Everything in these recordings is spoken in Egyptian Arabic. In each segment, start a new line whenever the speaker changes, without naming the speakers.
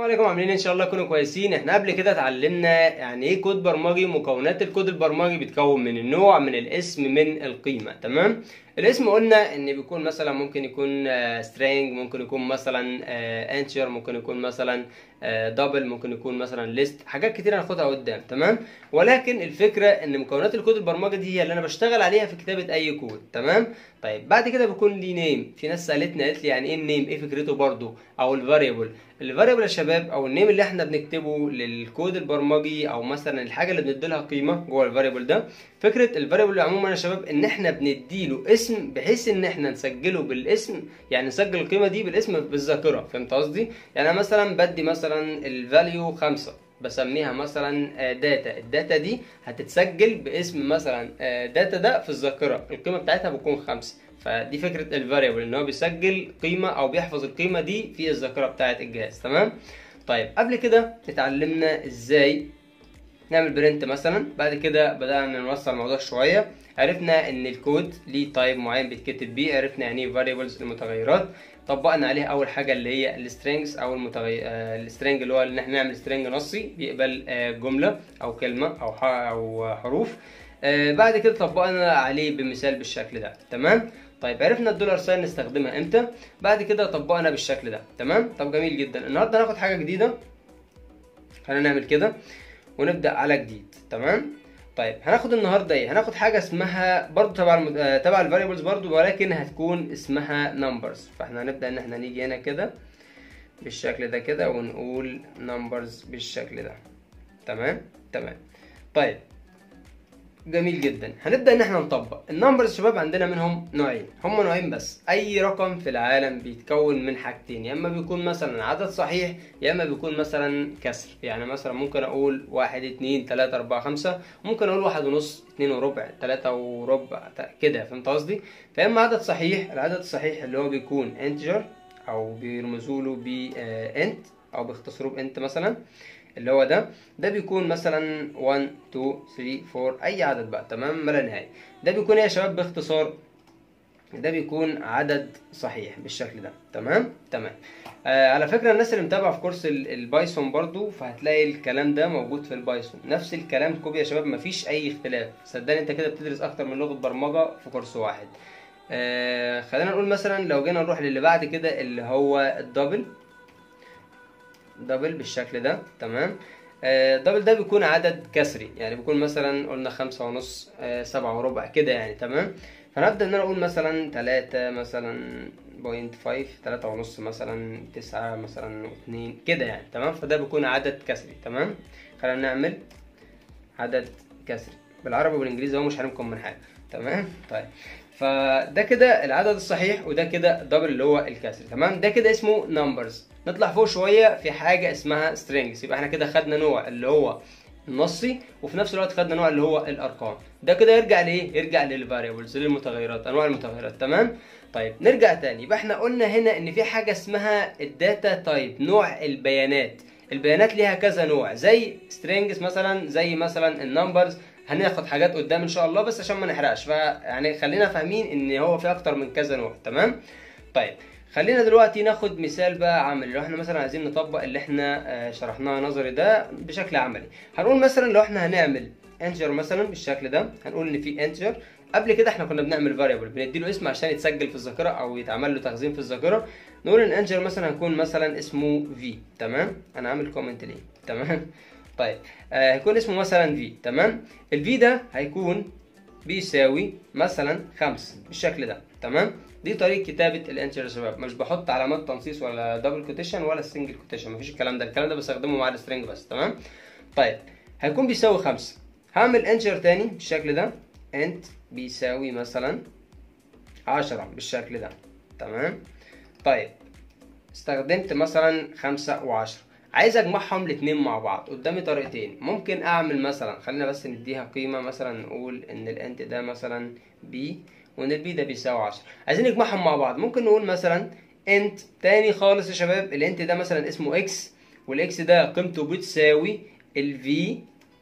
عليكم عاملين ان شاء الله تكونوا كويسين احنا قبل كده اتعلمنا يعني ايه كود برمجي مكونات الكود البرمجي بيتكون من النوع من الاسم من القيمه تمام الاسم قلنا ان بيكون مثلا ممكن يكون سترينج ممكن يكون مثلا انشر ممكن يكون مثلا دبل ممكن يكون مثلا ليست حاجات كتير هناخدها قدام تمام ولكن الفكره ان مكونات الكود البرمجي دي هي اللي انا بشتغل عليها في كتابه اي كود تمام طيب بعد كده بيكون ليه نيم في ناس سالتني قالت لي يعني ايه النيم ايه فكرته برضو او الفاريبل الفاريبل يا شباب او النيم اللي احنا بنكتبه للكود البرمجي او مثلا الحاجه اللي بندي لها قيمه جوه الفاريبل ده فكره الفاريبل عموما يا شباب ان احنا بنديله اسم بحيث ان احنا نسجله بالاسم يعني نسجل القيمه دي بالاسم بالذاكره فهمت قصدي يعني انا مثلا بدي مثلا الفاليو خمسة بسميها مثلا داتا الداتا دي هتتسجل باسم مثلا داتا ده في الذاكره القيمه بتاعتها بتكون خمسة فدي فكره الفاريبل ان هو بيسجل قيمه او بيحفظ القيمه دي في الذاكره بتاعه الجهاز تمام طيب قبل كده اتعلمنا ازاي نعمل برنت مثلا بعد كده بدانا نوسع الموضوع شويه عرفنا ان الكود ليه تايب معين بيتكتب بيه عرفنا يعني ايه فاريبلز المتغيرات طبقنا عليها اول حاجه اللي هي السترينجز او المتغير السترينج اللي هو ان احنا نعمل سترينج نصي بيقبل جمله او كلمه او او حروف بعد كده طبقنا عليه بمثال بالشكل ده تمام طيب عرفنا الدولار ساين نستخدمها امتى بعد كده طبقنا بالشكل ده تمام طب جميل جدا النهارده هناخد حاجه جديده خلينا نعمل كده ونبدا على جديد تمام طيب هناخد النهارده ايه هناخد حاجه اسمها برضو تبع المد... تبع الفاريبلز برضو ولكن هتكون اسمها نمبرز فاحنا هنبدا ان احنا نيجي هنا كده بالشكل ده كده ونقول نمبرز بالشكل ده تمام تمام طيب جميل جدا هنبدا ان احنا نطبق النمبرز شباب عندنا منهم نوعين هم نوعين بس اي رقم في العالم بيتكون من حاجتين يا اما بيكون مثلا عدد صحيح يا اما بيكون مثلا كسر يعني مثلا ممكن اقول واحد اتنين تلاتة اربعة خمسة ممكن اقول واحد ونص اتنين وربع تلاتة وربع كده فهمت قصدي فاما عدد صحيح العدد الصحيح اللي هو بيكون انتجر او بيرمزوا له بانت او بيختصروه بانت مثلا اللي هو ده ده بيكون مثلا 1 2 3 4 اي عدد بقى تمام ما لا نهايه ده بيكون يا شباب باختصار ده بيكون عدد صحيح بالشكل ده تمام تمام آه على فكره الناس اللي متابعه في كورس البايثون برضو فهتلاقي الكلام ده موجود في البايثون نفس الكلام كوبي يا شباب مفيش اي اختلاف صدقني انت كده بتدرس اكتر من لغه برمجه في كورس واحد آه خلينا نقول مثلا لو جينا نروح للي بعد كده اللي هو الدبل دبل بالشكل ده تمام آه دبل ده بيكون عدد كسري يعني بيكون مثلا قلنا خمسة ونص آه سبعة وربع كده يعني تمام فنبدأ ان انا اقول مثلا تلاتة مثلا بوينت فايف تلاتة ونص مثلا تسعة مثلا اتنين كده يعني تمام فده بيكون عدد كسري تمام خلينا نعمل عدد كسري بالعربي والانجليزي هو مش هنمكن من حاجة تمام طيب فده كده العدد الصحيح وده كده دبل اللي هو الكسر تمام ده كده اسمه نمبرز نطلع فوق شويه في حاجه اسمها سترينجز يبقى احنا كده خدنا نوع اللي هو النصي وفي نفس الوقت خدنا نوع اللي هو الارقام ده كده يرجع لايه يرجع للفاريبلز للمتغيرات انواع المتغيرات تمام طيب نرجع تاني يبقى احنا قلنا هنا ان في حاجه اسمها الداتا تايب نوع البيانات البيانات ليها كذا نوع زي سترينجز مثلا زي مثلا النمبرز هناخد حاجات قدام ان شاء الله بس عشان ما نحرقش فيعني خلينا فاهمين ان هو في اكتر من كذا نوع تمام طيب خلينا دلوقتي ناخد مثال بقى عملي لو احنا مثلا عايزين نطبق اللي احنا شرحناه نظري ده بشكل عملي هنقول مثلا لو احنا هنعمل انتجر مثلا بالشكل ده هنقول ان في انتجر قبل كده احنا كنا بنعمل فاريبل بنديله اسم عشان يتسجل في الذاكره او يتعمل له تخزين في الذاكره نقول ان انتجر مثلا هيكون مثلا اسمه في تمام انا عامل كومنت ليه تمام طيب آه هيكون اسمه مثلا في تمام الفي ده هيكون بيساوي مثلا خمسة بالشكل ده تمام دي طريقه كتابه الانتجر يا شباب مش بحط علامات تنصيص ولا دبل كوتيشن ولا سنجل كوتيشن مفيش الكلام ده الكلام ده بستخدمه مع السترنج بس تمام طيب هيكون بيساوي خمسة هعمل انتجر تاني بالشكل ده انت بيساوي مثلا عشرة بالشكل ده تمام طيب استخدمت مثلا خمسة وعشرة عايز اجمعهم الاتنين مع بعض قدامي طريقتين ممكن اعمل مثلا خلينا بس نديها قيمه مثلا نقول ان الانت ده مثلا بي وان البي ده بيساوي 10 عايزين نجمعهم مع بعض ممكن نقول مثلا انت تاني خالص يا شباب الانت ده مثلا اسمه اكس والاكس ده قيمته بتساوي الفي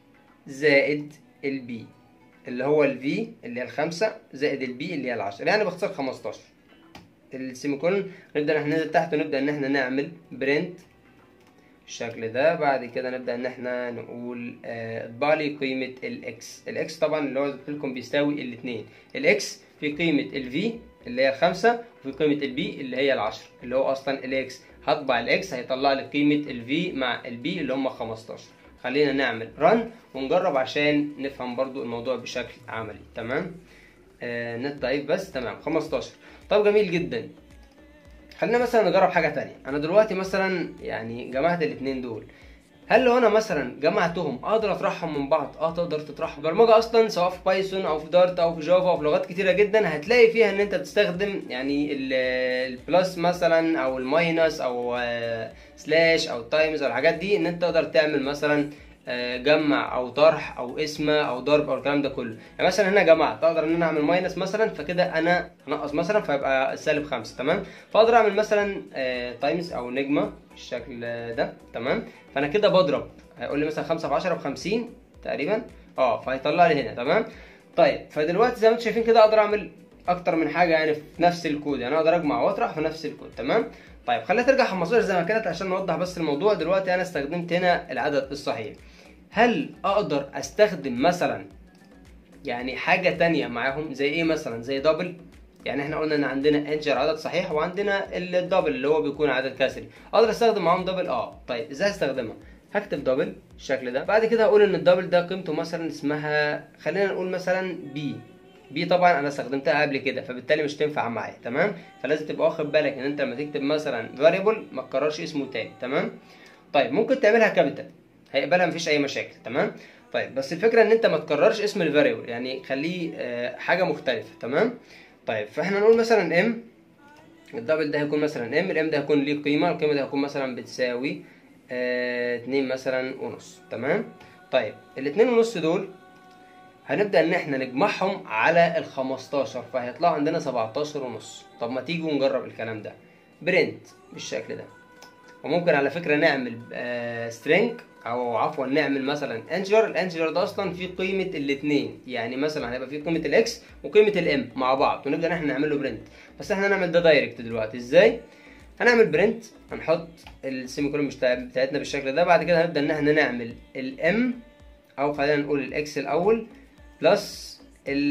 زائد البي اللي هو الفي اللي هي الخمسة زائد البي اللي هي العشرة يعني باختصار 15 السيميكولون نبدا ان احنا ننزل تحت ونبدا ان احنا نعمل برنت بالشكل ده بعد كده نبدا ان احنا نقول آه، اطبع لي قيمه الاكس الاكس طبعا اللي هو قلت لكم بيساوي الاثنين الاكس في قيمه الفي اللي هي الخمسة وفي قيمة البي اللي هي العشرة اللي هو أصلا الإكس هطبع الإكس هيطلع لي قيمة الفي مع البي اللي هم 15 خلينا نعمل رن ونجرب عشان نفهم برضو الموضوع بشكل عملي تمام آه نت ضعيف بس تمام 15 طب جميل جدا خلينا مثلا نجرب حاجة تانية أنا دلوقتي مثلا يعني جمعت الاتنين دول هل لو انا مثلا جمعتهم اقدر اطرحهم من بعض اه تقدر تطرحهم برمجه اصلا سواء في بايثون او في دارت او في جافا او في لغات كتيره جدا هتلاقي فيها ان انت بتستخدم يعني ال- البلس مثلا او الماينس او آه، سلاش او تايمز او الحاجات دي ان انت تقدر تعمل مثلا آه، جمع او طرح او اسم او ضرب او الكلام ده كله يعني مثلا هنا جمعت اقدر ان انا اعمل ماينس مثلا فكده انا انقص مثلا فيبقى سالب خمسة تمام فاقدر اعمل مثلا تايمز او نجمه بالشكل ده تمام فانا كده بضرب هيقول لي مثلا 5 في 10 ب 50 تقريبا اه فهيطلع لي هنا تمام طيب فدلوقتي زي ما انتم شايفين كده اقدر اعمل اكتر من حاجه يعني في نفس الكود يعني اقدر اجمع واطرح في نفس الكود تمام طيب خلينا ترجع 15 زي ما كانت عشان نوضح بس الموضوع دلوقتي انا استخدمت هنا العدد الصحيح هل اقدر استخدم مثلا يعني حاجه تانية معاهم زي ايه مثلا زي دبل يعني احنا قلنا ان عندنا انجر عدد صحيح وعندنا الدبل اللي هو بيكون عدد كسري اقدر استخدم معاهم دبل اه طيب ازاي استخدمها هكتب دبل بالشكل ده بعد كده هقول ان الدبل ده قيمته مثلا اسمها خلينا نقول مثلا بي بي طبعا انا استخدمتها قبل كده فبالتالي مش تنفع معايا تمام فلازم تبقى واخد بالك ان انت لما تكتب مثلا فاريبل ما تكررش اسمه تاني تمام طيب ممكن تعملها كابيتال هيقبلها مفيش اي مشاكل تمام طيب بس الفكره ان انت ما تكررش اسم الفاريبل يعني خليه آه، حاجه مختلفه تمام طيب فاحنا نقول مثلا ام الدبل ده هيكون مثلا ام الام ده هيكون ليه قيمه القيمه دي هتكون مثلا بتساوي آه، اتنين مثلا ونص تمام طيب الاتنين ونص دول هنبدأ إن إحنا نجمعهم على ال 15 فهيطلعوا عندنا 17 ونص طب ما تيجوا نجرب الكلام ده برنت بالشكل ده وممكن على فكرة نعمل سترينج أو عفوا نعمل مثلا انجر الانجر ده أصلا فيه قيمة الاتنين يعني مثلا هيبقى فيه قيمة الاكس وقيمة الام مع بعض ونبدأ إن إحنا نعمل له برنت بس إحنا هنعمل ده دايركت دلوقتي إزاي؟ هنعمل برنت هنحط السيمي كولون بتاعتنا بالشكل ده بعد كده هنبدأ إن إحنا نعمل الام أو خلينا نقول الاكس الأول بلس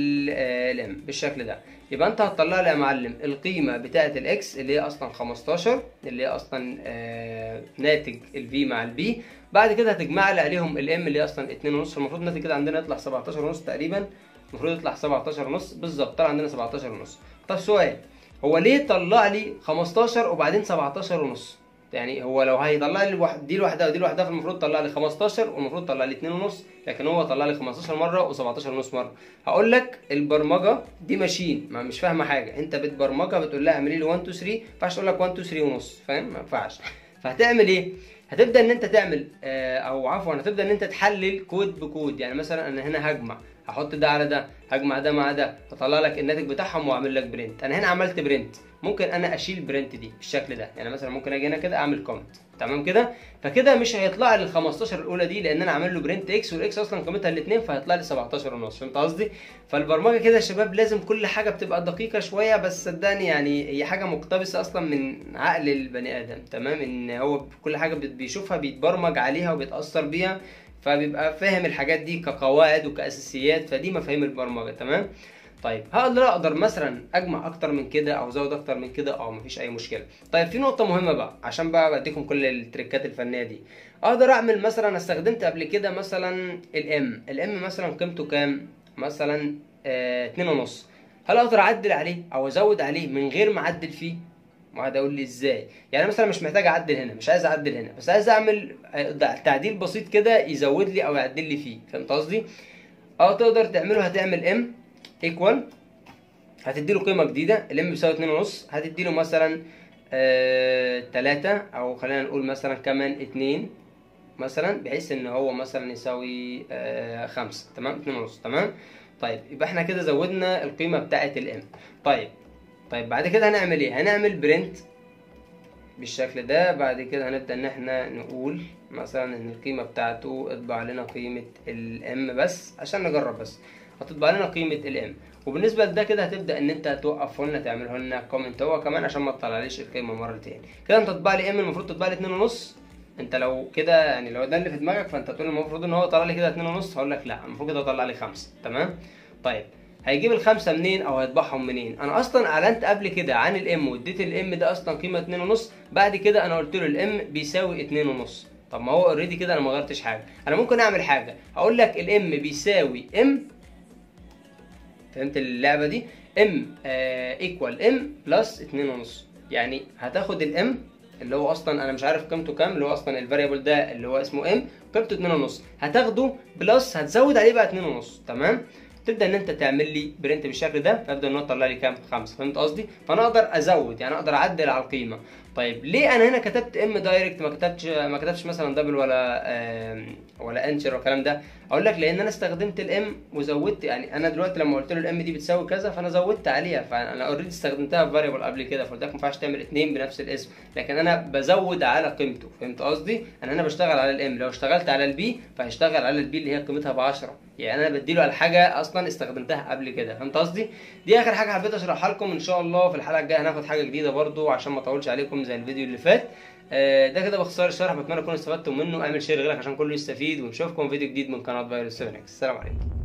الام بالشكل ده يبقى انت هتطلع لي يا معلم القيمه بتاعه الاكس اللي هي اصلا 15 اللي هي اصلا آه ناتج الفي مع البي بعد كده هتجمع لي عليهم الام اللي هي اصلا 2 ونص المفروض الناتج كده عندنا يطلع 17 ونص تقريبا المفروض يطلع 17 ونص بالظبط طلع عندنا 17 ونص طب سؤال هو ليه طلع لي 15 وبعدين 17 ونص يعني هو لو هيطلع لي الواحد دي لوحدها ودي لوحدها فالمفروض يطلع لي 15 والمفروض يطلع لي 2 ونص لكن هو طلع لي 15 مره و17 ونص مره هقول لك البرمجه دي ماشين ما مش فاهمه حاجه انت بتبرمجها بتقول لها اعملي لي 1 2 3 ما ينفعش تقول لك 1 2 3 ونص فاهم ما ينفعش فهتعمل ايه هتبدا ان انت تعمل آه، او عفوا هتبدا ان انت تحلل كود بكود يعني مثلا انا هنا هجمع هحط ده على ده هجمع ده مع ده هطلع لك الناتج بتاعهم واعمل لك برنت انا هنا عملت برنت ممكن انا اشيل برنت دي بالشكل ده يعني مثلا ممكن اجي هنا كده اعمل كومنت تمام كده فكده مش هيطلع لي ال 15 الاولى دي لان انا عامل له برنت اكس والاكس اصلا قيمتها الاثنين فهيطلع لي 17 ونص فهمت قصدي فالبرمجه كده يا شباب لازم كل حاجه بتبقى دقيقه شويه بس صدقني يعني هي حاجه مقتبسه اصلا من عقل البني ادم تمام ان هو كل حاجه بت- بيشوفها بيتبرمج عليها وبيتاثر بيها فبيبقى فاهم الحاجات دي كقواعد وكاساسيات فدي مفاهيم البرمجه تمام طيب هقدر اقدر مثلا اجمع اكتر من كده او ازود اكتر من كده اه مفيش اي مشكله طيب في نقطه مهمه بقى عشان بقى بديكم كل التريكات الفنيه دي اقدر اعمل مثلا استخدمت قبل كده مثلا الام الام مثلا قيمته كام مثلا آه اتنين ونص هل اقدر اعدل عليه او ازود عليه من غير ما اعدل فيه واحد يقول لي ازاي يعني مثلا مش محتاج اعدل هنا مش عايز اعدل هنا بس عايز اعمل آه، تعديل بسيط كده يزود لي او يعدل لي فيه فهمت قصدي اه تقدر تعمله هتعمل ام ايكوال هتدي له قيمه جديده الام بيساوي 2 ونص هتدي له مثلا آه 3 او خلينا نقول مثلا كمان 2 مثلا بحيث ان هو مثلا يساوي آه 5 تمام 2 ونص تمام طيب يبقى احنا كده زودنا القيمه بتاعه الام طيب طيب بعد كده هنعمل ايه هنعمل برنت بالشكل ده بعد كده هنبدا ان احنا نقول مثلا ان القيمه بتاعته اطبع لنا قيمه الام بس عشان نجرب بس هتطبع لنا قيمه الام وبالنسبه لده كده هتبدا ان انت توقفه لنا تعمله لنا كومنت هو كمان عشان ما تطلعليش القيمه مرتين كده انت تطبع لي ام المفروض تطبع لي 2 ونص انت لو كده يعني لو ده اللي في دماغك فانت تقول المفروض ان هو طلع لي كده اتنين ونص هقول لك لا المفروض كده يطلع لي خمسة تمام طيب هيجيب الخمسة منين او هيطبعهم منين انا اصلا اعلنت قبل كده عن الام واديت الام ده اصلا قيمة اتنين ونص بعد كده انا قلت له الام بيساوي اتنين ونص طب ما هو اوريدي كده انا ما غيرتش حاجة انا ممكن اعمل حاجة هقول لك الام بيساوي ام فهمت اللعبة دي ام ايكوال ام بلس اتنين ونص يعني هتاخد الام اللي هو اصلا انا مش عارف قيمته كام اللي هو اصلا الفاريبل ده اللي هو اسمه ام قيمته اتنين ونص هتاخده بلس هتزود عليه بقى اتنين ونص تمام تبدا ان انت تعمل لي برنت بالشكل ده فابدا ان هو يطلع لي كام خمسة فهمت قصدي فانا اقدر ازود يعني اقدر اعدل على القيمه طيب ليه انا هنا كتبت ام دايركت ما كتبتش ما كتبتش مثلا دبل ولا آم، ولا انشر والكلام ده اقول لك لان انا استخدمت الام وزودت يعني انا دلوقتي لما قلت له الام دي بتساوي كذا فانا زودت عليها فانا اوريدي استخدمتها في فاريبل قبل كده فقلت لك ما ينفعش تعمل اتنين بنفس الاسم لكن انا بزود على قيمته فهمت قصدي انا هنا بشتغل على الام لو اشتغلت على البي فهشتغل على البي اللي هي قيمتها ب 10 يعني انا بديله على حاجه اصلا استخدمتها قبل كده فهمت قصدي دي اخر حاجه حبيت اشرحها لكم ان شاء الله في الحلقه الجايه هناخد حاجه جديده برضو عشان ما اطولش عليكم زي الفيديو اللي فات آه، ده كده باختصار الشرح بتمنى تكونوا استفدتم منه اعمل شير لغيرك عشان كله يستفيد ونشوفكم فيديو جديد من قناه فيروس 7 السلام عليكم